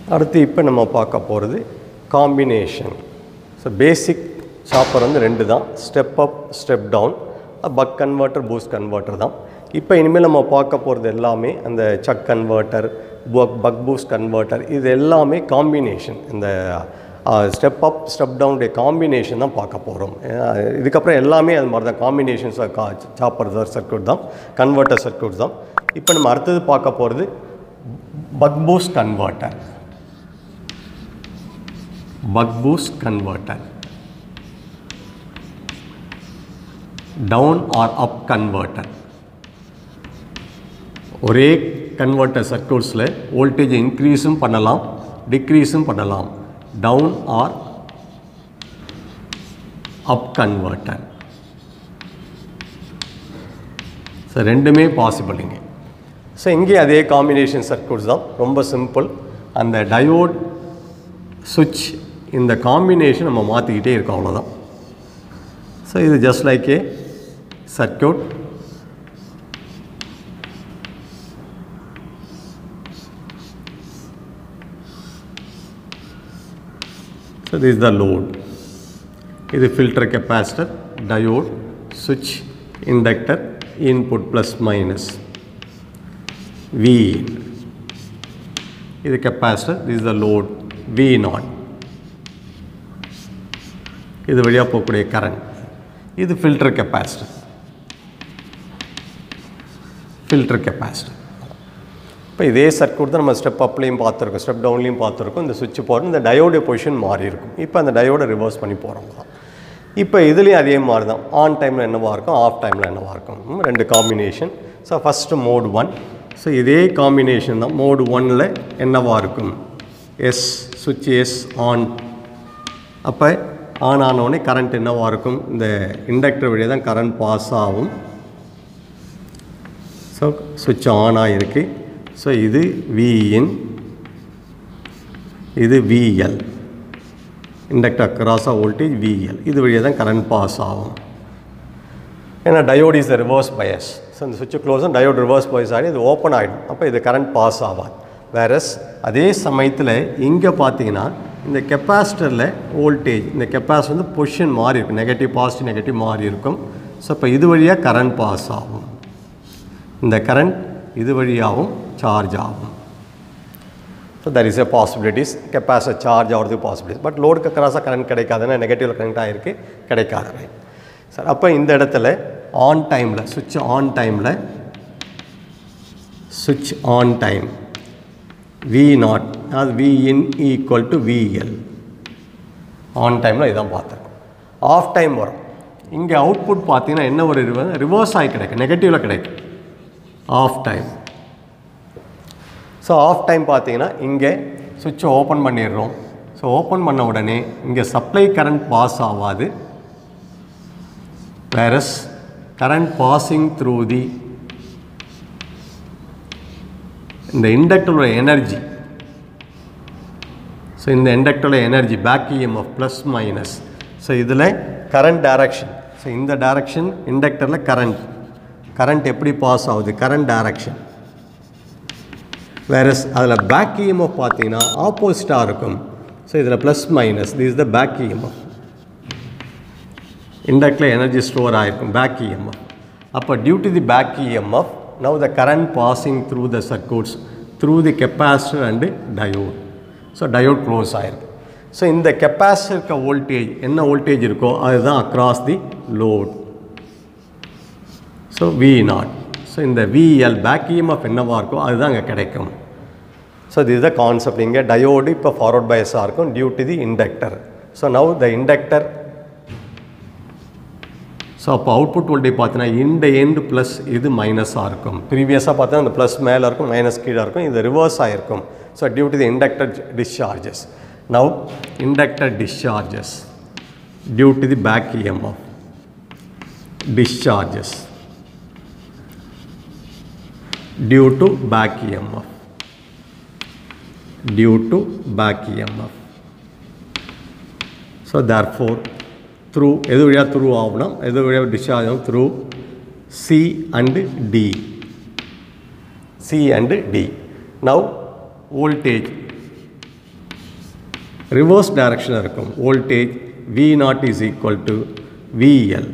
அடுத்து இப்போ நம்ம பார்க்க போகிறது காம்பினேஷன் ஸோ பேசிக் சாப்பர் வந்து ரெண்டு தான் step up step down buck converter boost converter தான் இப்போ இனிமேல் நம்ம பார்க்க போகிறது எல்லாமே அந்த Cuk converter buck buck boost converter இது எல்லாமே காம்பினேஷன் இந்த ஸ்டெப் அப் ஸ்டெப் டவுனுடைய காம்பினேஷன் தான் பார்க்க போகிறோம் இதுக்கப்புறம் எல்லாமே அது மாதிரி தான் காம்பினேஷன்ஸ் கா சாப்பர் சர்க்யூட் தான் கன்வெர்ட்டர் சர்க்யூட் தான் இப்போ நம்ம அடுத்தது பார்க்க போகிறது buck boost converter buck boost converter down or up converter ஒரே கன்வெர்ட்டர் சர்க்யூட்ஸில் வோல்டேஜ் இன்க்ரீஸும் பண்ணலாம் டிக்ரீஸும் பண்ணலாம் down or up converter so ரெண்டுமே பாசிபிளுங்க ஸோ இங்கே அதே காம்பினேஷன் சர்க்யூட்ஸ் தான் ரொம்ப சிம்பிள் அந்த டயோட் சுவிட்ச் இந்த காம்பினேஷன் நம்ம மாற்றிக்கிட்டே இருக்கோம் அவ்வளோதான் ஸோ இது just like a circuit So this is the load. இது filter capacitor, diode, switch, inductor, input plus minus. V in. இது capacitor, this is the load V naught. இது வழியாக போகக்கூடிய கரண்ட் இது ஃபில்டர் கெப்பாசிட்டர் ஃபில்டர் கெப்பாசிட்டர் இப்போ இதே circuit தான் நம்ம ஸ்டெப் அப்லேயும் பார்த்துருக்கோம் ஸ்டெப் டவுன்லேயும் பார்த்துருக்கோம் இந்த சுவிட்ச் போட்டு இந்த டயோடைய பொசிஷன் மாறி இருக்கும் இப்போ அந்த டயோடை ரிவர்ஸ் பண்ணி போகிறோம் தான் இப்போ இதுலேயும் அதே மாதிரி தான் ஆன் டைமில் என்னவாக இருக்கும் ஆஃப் டைமில் என்னவாக இருக்கும் ம், ரெண்டு combination so first mode one so இதே காம்பினேஷன் தான் மோடு ஒன்னில் என்னவாக இருக்கும் எஸ் சுவிட்ச் எஸ் ஆன் அப்போ ஆன் ஆனவுடனே கரண்ட் என்னவாக இருக்கும் இந்த இண்டக்டர் வழியாக தான் கரண்ட் பாஸ் ஆகும் ஸோ சுவிட்ச் ஆன் ஆகிருக்கு ஸோ இது விஇன் இது விஎல் இண்டக்டர் அக்ராஸாக வோல்டேஜ் விஎல் இது வழியாக தான் கரண்ட் பாஸ் ஆகும் ஏன்னா diode is the reverse bias so இந்த சுவிட்ச் க்ளோஸ் டயோட் ரிவர்ஸ் பயஸ் ஆகி இது ஓப்பன் ஆகிடும் அப்போ இது கரண்ட் பாஸ் ஆகாது வேறஸ் அதே சமயத்தில் இங்கே பார்த்தீங்கன்னா இந்த கெப்பாசிட்டரில் வோல்டேஜ் இந்த கெப்பாசிட்டர் வந்து பொசிஷன் மாறி இருக்கும் நெகட்டிவ் பாசிட்டிவ் நெகட்டிவ் மாறி இருக்கும் ஸோ இப்போ இது வழியாக கரண்ட் பாஸ் ஆகும் இந்த கரண்ட் இது வழியாகவும் சார்ஜ் ஆகும் so that is a possibilities capacity charge ஆகிறதுக்கு பாசிபிலிட்டிஸ் பட் லோடுக்கு கிராஸாக கரண்ட் கிடைக்காதுன்னா நெகட்டிவில் கரண்ட் ஆகிருக்கு கிடைக்காது ரைட் சார் அப்போ இந்த இடத்துல ஆன் டைமில் சுவிட்ச் ஆன் டைமில் சுவிட்ச் ஆன் டைம் வி நாட் அது V in equal to VL on டைமில் இதான் பார்த்துருக்கோம் ஆஃப் டைம் வரும் இங்கே அவுட்புட் பார்த்தீங்கன்னா என்ன ஒரு ரிவர்ஸ் ஆகி கிடைக்கும் நெகட்டிவில் கிடைக்கும் off time so off time பார்த்தீங்கன்னா இங்கே சுவிட்சை ஓப்பன் பண்ணிடுறோம் ஸோ ஓப்பன் பண்ண உடனே இங்கே சப்ளை கரண்ட் பாஸ் ஆகாது whereas current passing through the இந்த இண்டக்டரோட எனர்ஜி ஸோ இந்த இண்டக்டரோட energy back EMF plus minus so இதில் கரண்ட் டைரக்ஷன் ஸோ இந்த டைரக்ஷன் இண்டக்டரில் கரண்ட் கரண்ட் எப்படி பாஸ் ஆகுது கரண்ட் டைரக்ஷன் வேறஸ் அதில் பேக் இஎம்எஃப் பார்த்தீங்கன்னா ஆப்போசிட்டாக இருக்கும் ஸோ இதில் plus minus this the back EMF இண்டக்டில் எனர்ஜி ஸ்டோர் ஆகிருக்கும் பேக் இஎம்எஃப் அப்போ due to the back EMF now the current passing through the circuits through the capacitor and diode so diode close ஆகிருக்கு so இந்த capacitor இருக்க voltage என்ன voltage இருக்கோ அதுதான் across the load so V naught so இந்த V L back EMF என்னவாக இருக்கோ அதுதான் அங்கே கிடைக்கும் ஸோ இது த கான்செப்ட் இங்கே டயோடு இப்போ ஃபார்வர்ட் பயஸாக இருக்கும் due to the inductor so now the inductor so அப்போ அவுட்புட் வோல்டேஜ் பார்த்தீங்கன்னா இந்த எண்டு ப்ளஸ் இது மைனஸாக இருக்கும் ப்ரீவியஸாக பார்த்தா அந்த ப்ளஸ் மேலே இருக்கும் மைனஸ் கீழே இருக்கும் இது ரிவர்ஸ் ஆகிருக்கும் so due to the inductor discharges now inductor discharges due to the back EMF discharges due to back EMF due to back EMF so therefore through எது வழியாக த்ரூ ஆகணும் எது வழியாக டிஸ்சார்ஜ் ஆகும் through C and D C and D now voltage reverse direction இருக்கும் voltage V naught is equal to V L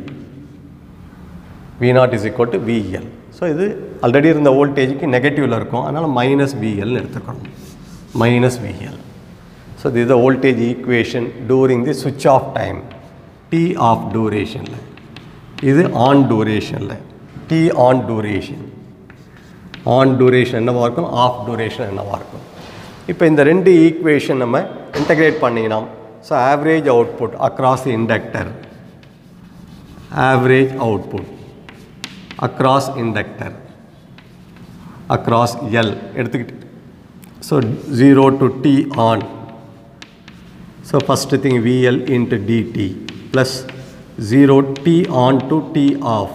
V naught is equal to V L so இது already இருந்த வோல்டேஜுக்கு நெகட்டிவில் இருக்கும் அதனால் மைனஸ் விஎல்னு எடுத்துக்கணும் மைனஸ் விஎல் ஸோ இது the voltage equation during the சுவிட்ச் off time T off டூரேஷனில் இது ஆன் டூரேஷனில் T on duration on duration என்னவாக இருக்கும் ஆஃப் டூரேஷன் என்னவாக இருக்கும் இப்போ இந்த ரெண்டு ஈக்குவேஷன் நம்ம இன்டகிரேட் பண்ணிங்கன்னா so average output across inductor average output across inductor across L எடுத்துக்கிட்டு so zero to T on so first thing V L into dt plus zero T on to T off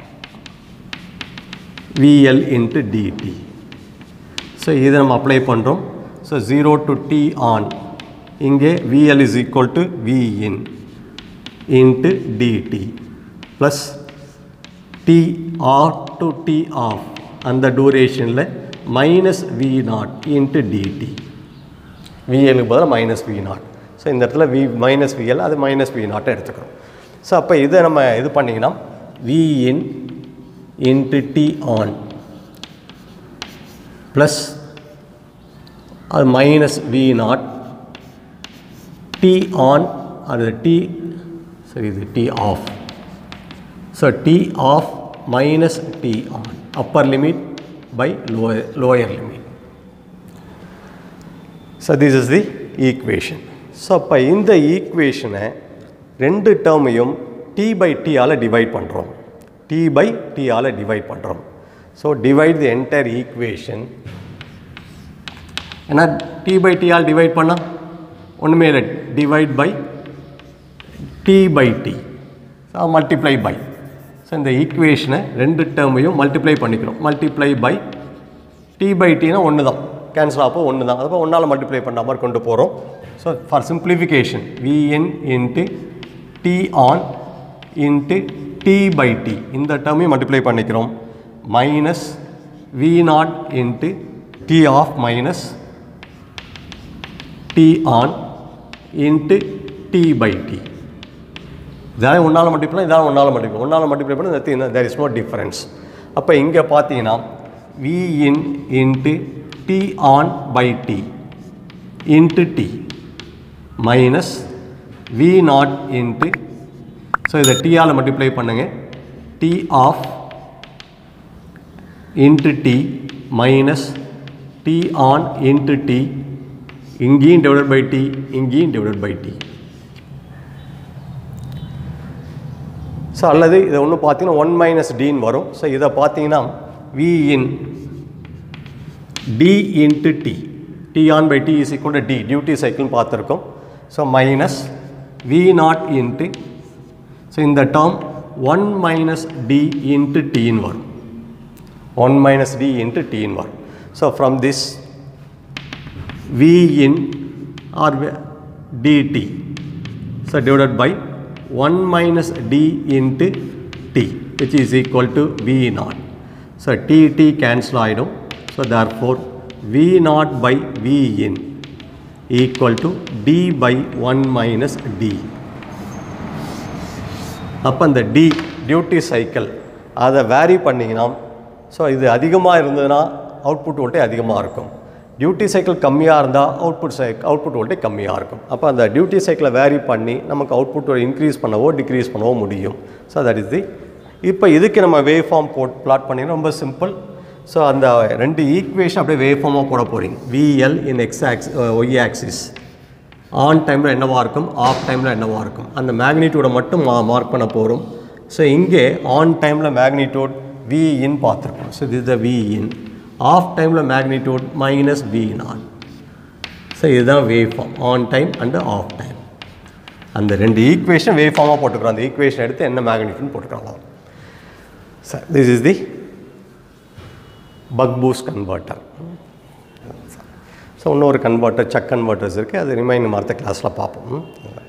V L into dt so இதை நம்ம apply பண்ணுறோம் so zero to T on இங்கே V L is equal to V in into dt plus T or to T off அந்த டூரேஷனில் minus V naught into dt விஎலுக்கு பதிலாக minus V naught so இந்த இடத்துல வி மைனஸ் விஎல் அது minus V நாட்டை எடுத்துக்கிறோம் ஸோ அப்போ இதை நம்ம இது பண்ணிங்கன்னா V in into T on plus அது minus V naught T on அது டி சரி இது T off so T off minus T on upper limit by lower lower limit so this is the equation so அப்போ இந்த ஈக்குவேஷனை ரெண்டு டேர்மையும் T by டியால் டிவைட் பண்ணுறோம் டி பை டியால் டிவைட் பண்ணுறோம் so divide the entire equation ஏன்னா டி பை டியால் டிவைட் பண்ணால் ஒன்றுமே இல்லை divide by T by T so multiply by so இந்த ஈக்குவேஷனை ரெண்டு டேர்மையும் மல்டிப்ளை பண்ணிக்கிறோம் மல்டிப்ளை பை டி பை டினா ஒன்று தான் கேன்சல் ஆப்போ ஒன்று தான் அப்போ ஒன்றால் மல்டிப்ளை பண்ண மாதிரி கொண்டு போகிறோம் so for simplification V N into T on into T by T இந்த டேர்மையும் மல்டிப்ளை பண்ணிக்கிறோம் minus V naught into T off minus T on into T by T இதான் ஒன்றால் மல்டிப்ளை இதான் ஒன்றால் மல்டிப்ளை ஒன்றால் மல்டிப்ளை பண்ணி nothing there is no difference அப்போ இங்கே பார்த்தீங்கன்னா V in into T on by T into T minus V naught into so இதை டீயால் மல்டிப்ளை பண்ணுங்க T off into T minus T on into T இங்கேயும் divided by T இங்கேயும் divided by T so அல்லது இதை ஒன்று பார்த்தீங்கன்னா one minus டின்னு வரும் ஸோ இதை பார்த்தீங்கன்னா V in T into T T on by T is equal to D duty சைக்கிள்னு பார்த்துருக்கோம் so minus V naught into so இந்த term one minus D into டின்னு வரும் ஒன் மைனஸ் டி இன்ட்டு டின்னு வரும் so from this V in R dt so divided by 1 minus d into t which is equal to v naught so t t cancel ஆயிடும் so therefore v naught by v in equal to d by 1 minus d அப்போ அந்த D duty cycle அதை vary பண்ணிங்கன்னா so இது அதிகமாக இருந்ததுன்னா output voltage அதிகமாக இருக்கும் டியூட்டி சைக்கிள் கம்மியாக இருந்தால் அவுட்புட் சை அவுட்புட் வோல்டேஜ் கம்மியாக இருக்கும் அப்போ அந்த டியூட்டி சைக்கிளை வேரி பண்ணி நமக்கு அவுட்புட் இன்க்ரீஸ் பண்ணவோ டிக்ரீஸ் பண்ணவோ முடியும் ஸோ தட் இஸ் தி இப்போ இதுக்கு நம்ம வேவ் ஃபார்ம் போட் பிளாட் பண்ணி ரொம்ப சிம்பிள் ஸோ அந்த ரெண்டு ஈக்குவேஷன் அப்படியே வேவ் ஃபார்மாக போட போகிறீங்க V L in X axis Y axis on டைமில் என்னவாக இருக்கும் ஆஃப் டைமில் என்னவாக இருக்கும் அந்த மேக்னிடியூடை மட்டும் மா மார்க் பண்ண போகிறோம் ஸோ இங்கே ஆன் டைமில் மேக்னிடியூட் வி இன் பார்த்துருக்கோம் ஸோ இது த வி இன் ஆஃப் டைமில் magnitude minus V naught so இதுதான் wave form on time and off time அந்த ரெண்டு ஈக்குவேஷன் வேவ் ஃபார்மாக போட்டுக்கிறோம் அந்த ஈக்குவேஷன் எடுத்து என்ன மேக்னிடியூட்னு போட்டுக்கலாம் sir this is the buck boost converter so இன்னொரு கன்வெர்ட்டர் சக் கன்வெர்ட்டர்ஸ் இருக்குது அது ரிமைனிங் மற்ற கிளாஸில் பார்ப்போம்